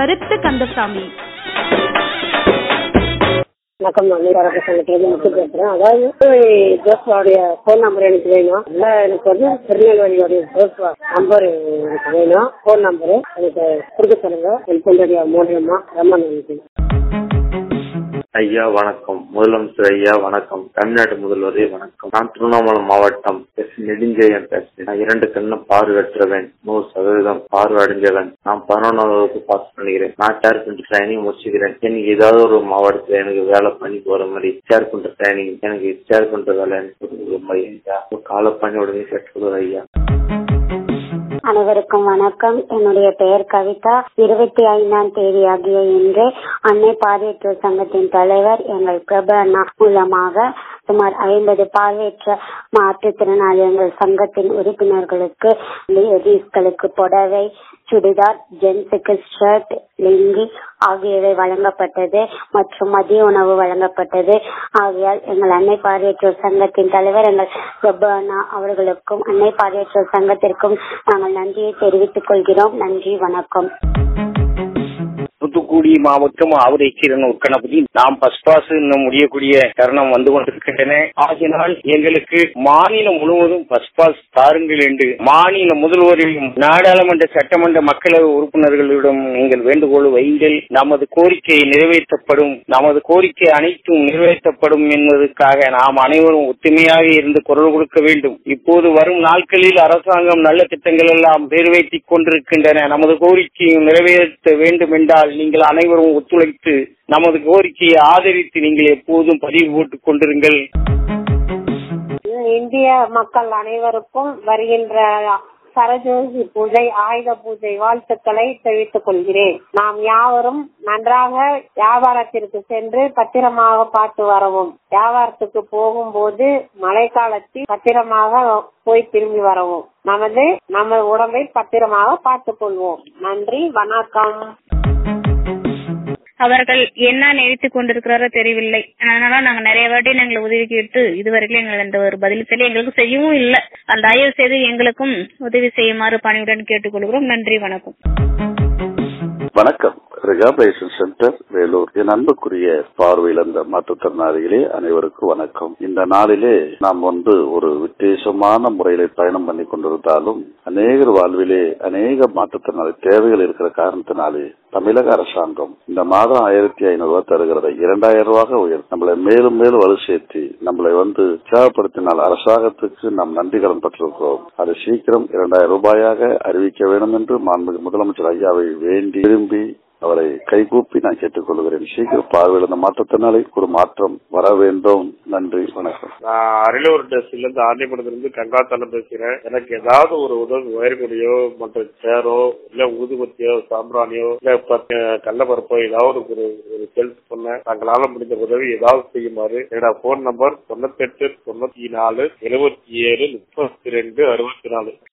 கருத்து கந்தசாமி வணக்கம் நான் நீராக சங்கத்திலிருந்து முத்து பேசுறேன் அதாவது ஜோஸ்வாவுடைய ஃபோன் நம்பர் எனக்கு வேணும் இல்ல எனக்கு வந்து திருநெல்வேலியோடைய ஜோஸ்வா நம்பர் எனக்கு வேணும் ஃபோன் நம்பரு எனக்கு கொடுக்க சொல்லுங்க ஹெல்ப் பண்ணுறது மூலியமா ரொம்ப நன்றி ஐயா வணக்கம் முதலமைச்சர் ஐயா வணக்கம் தமிழ்நாடு முதல்வரே வணக்கம் நான் திருவண்ணாமலை மாவட்டம் எஸ் நெடுஞ்செயன் பேசுகிறேன் நான் இரண்டு கண்ணும் பார்வையற்றவன் நூறு சதவீதம் பார்வை அடைஞ்சவன் நான் பதினொன்றாவது வகுப்பு பாஸ் பண்ணிக்கிறேன் நான் சேர் பண்ற ட்ரைனிங் முடிச்சுக்கிறேன் எனக்கு ஏதாவது ஒரு மாவட்டத்துல எனக்கு வேலை பண்ணி போற மாதிரி சேர் பண்ற ட்ரைனிங் எனக்கு சேர் பண்ற வேலை எனக்கு கொடுங்க ஐயா கால பண்ணி உடனே கற்றுக்கொள்வது ஐயா அனைவருக்கும் வணக்கம் என்னுடைய பெயர் கவிதா இருபத்தி ஐந்தாம் தேதி ஆகிய இன்று அன்னை பார்வையற்றோர் சங்கத்தின் தலைவர் எங்கள் பிரபு அண்ணா மூலமாக சுமார் ஐம்பது பார்வையற்ற மாற்றுத்திறனாளிகள் சங்கத்தின் உறுப்பினர்களுக்கு லேடிஸ்களுக்கு புடவை சுடிதார் ஜென்ஸுக்கு ஷர்ட் லிங்கி ஆகியவை வழங்கப்பட்டது மற்றும் மதிய உணவு வழங்கப்பட்டது ஆகையால் எங்கள் அன்னை பார்வையற்றோர் சங்கத்தின் தலைவர் எங்கள் பிரபு அண்ணா அவர்களுக்கும் அன்னை பார்வையற்றோர் சங்கத்திற்கும் நாங்கள் நன்றியை தெரிவித்துக் கொள்கிறோம் நன்றி வணக்கம் தூத்துக்குடி மாவட்டம் ஆவரை சீரனூர் கணபதி நாம் பஸ் பாஸ் இன்னும் முடியக்கூடிய தருணம் வந்து கொண்டிருக்கின்றன ஆகினால் எங்களுக்கு மாநிலம் முழுவதும் பஸ் பாஸ் தாருங்கள் என்று மாநில முதல்வரையும் நாடாளுமன்ற சட்டமன்ற மக்களவை உறுப்பினர்களிடம் நீங்கள் வேண்டுகோள் வையுங்கள் நமது கோரிக்கை நிறைவேற்றப்படும் நமது கோரிக்கை அனைத்தும் நிறைவேற்றப்படும் என்பதற்காக நாம் அனைவரும் ஒத்துமையாக இருந்து குரல் கொடுக்க வேண்டும் இப்போது வரும் நாட்களில் அரசாங்கம் நல்ல திட்டங்கள் எல்லாம் நிறைவேற்றிக் கொண்டிருக்கின்றன நமது கோரிக்கையை நிறைவேற்ற வேண்டும் என்றால் நீங்கள் அனைவரும் ஒத்துழைத்து நமது கோரிக்கையை ஆதரித்து நீங்கள் எப்போதும் பதிவு போட்டுக் கொண்டிருங்கள் இந்திய மக்கள் அனைவருக்கும் வருகின்ற சரஜோதி பூஜை ஆயுத பூஜை வாழ்த்துக்களை தெரிவித்துக் கொள்கிறேன் நாம் யாவரும் நன்றாக வியாபாரத்திற்கு சென்று பத்திரமாக பார்த்து வரவும் வியாபாரத்துக்கு போகும்போது மழை காலத்தில் பத்திரமாக போய் திரும்பி வரவும் நமது நம்ம உடம்பை பத்திரமாக பார்த்துக் கொள்வோம் நன்றி வணக்கம் அவர்கள் என்ன நினைத்துக் கொண்டிருக்கிறாரோ தெரியவில்லை அதனால நாங்க நிறைய வாட்டி எங்களை உதவி கேட்டு இதுவரைக்கும் எங்கள் எந்த ஒரு பதில் சொல்லி எங்களுக்கு செய்யவும் இல்லை அந்த தயவு செய்து எங்களுக்கும் உதவி செய்யுமாறு பணியுடன் கேட்டுக்கொள்கிறோம் நன்றி வணக்கம் வணக்கம் ரிகாபரேஷன் சென்டர் வேலூர் என் அன்புக்குரிய பார்வையிழந்த மாற்றுத்திறனாளிகளே அனைவருக்கும் வணக்கம் இந்த நாளிலே நாம் வந்து ஒரு விசேஷமான முறையில பயணம் பண்ணி கொண்டிருந்தாலும் அநேகர் வாழ்விலே அநேக மாற்றுத்திறனாளி தேவைகள் இருக்கிற காரணத்தினாலே தமிழக அரசாங்கம் இந்த மாதம் ஆயிரத்தி ஐநூறு ரூபாய் தருகிறதை இரண்டாயிரம் ரூபாய் உயர் நம்மளை மேலும் மேலும் வலு சேர்த்து நம்மளை வந்து தேவைப்படுத்தினால் அரசாங்கத்துக்கு நாம் நன்றி கடன் பட்டிருக்கிறோம் அது சீக்கிரம் இரண்டாயிரம் ரூபாயாக அறிவிக்க வேண்டும் என்று மாண்புமிகு முதலமைச்சர் ஐயாவை வேண்டி விரும்பி அவரை கைகூப்பி நான் கேட்டுக்கொள்கிறேன் சீக்கிரம் பார்வையிழந்த மாற்றத்தினாலே ஒரு மாற்றம் வர வேண்டும் நன்றி வணக்கம் நான் அரியலூர் டெஸ்ட்ல இருந்து ஆண்டிபுரத்துல கங்காத்தலம் பேசுகிறேன் எனக்கு ஏதாவது ஒரு உதவி ஒயர்குடியோ மற்ற சேரோ இல்ல ஊதுபத்தியோ சாம்பிராணியோ இல்ல பத்து கடலப்பருப்போ ஏதாவது ஒரு ஒரு ஹெல்ப் பண்ண தங்களால முடிந்த உதவி ஏதாவது செய்யுமாறு என்னோட போன் நம்பர் தொண்ணூத்தி எட்டு தொண்ணூத்தி நாலு எழுபத்தி ஏழு முப்பத்தி ரெண்டு அறுபத்தி நாலு